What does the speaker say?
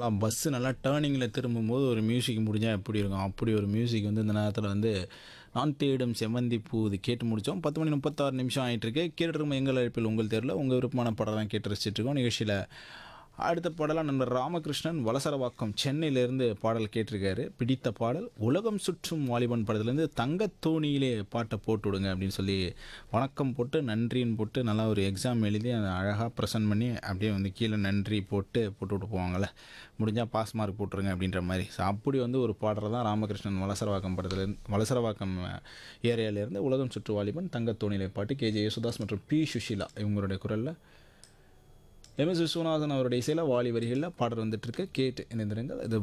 bus நல்லா டேர்னிங்கில் திரும்பும்போது ஒரு மியூசிக் முடிஞ்சால் எப்படி இருக்கும் அப்படி ஒரு மியூசிக் வந்து இந்த நேரத்தில் வந்து நான் தேடும் செவ்வந்தி பூ இது கேட்டு முடித்தோம் பத்து மணி முப்பத்தாறு நிமிஷம் ஆகிட்டு இருக்கு கேட்டுருக்கும் எங்கள் அழைப்பில் உங்கள் தேர்வில் உங்கள் விருப்பமான படம் தான் கேட்டு ரசிச்சிட்டு இருக்கோம் நிகழ்ச்சியில் அடுத்த பாடலாம் நண்பர் ராமகிருஷ்ணன் வலசரவாக்கம் சென்னையிலேருந்து பாடல் கேட்டிருக்காரு பிடித்த பாடல் உலகம் சுற்றும் வாலிபன் படத்துலேருந்து தங்கத்தோணியிலே பாட்டை போட்டு விடுங்க அப்படின்னு சொல்லி வணக்கம் போட்டு நன்றின்னு போட்டு நல்லா ஒரு எக்ஸாம் எழுதி அதை அழகாக ப்ரெசென்ட் பண்ணி அப்படியே வந்து கீழே நன்றி போட்டு போட்டு விட்டு போவாங்கள்ல முடிஞ்சால் பாஸ் மார்க் போட்டுருங்க அப்படின்ற மாதிரி ஸோ அப்படி வந்து ஒரு பாடல் தான் ராமகிருஷ்ணன் வலசரவாக்கம் படத்துலேருந்து வலசரவாக்கம் ஏரியாவிலேருந்து உலகம் சுற்று வாலிபன் தங்கத்தோணியிலே பாட்டு கேஜே யேசுதாஸ் மற்றும் பி சுஷீலா இவங்களுடைய குரலில் எம் எஸ் விஸ்வநாதன் அவருடைய இசையில் வாலி வரிகளில் பாடல் வந்துட்டு இருக்கு கேட்டு இணைந்திருங்கள் இது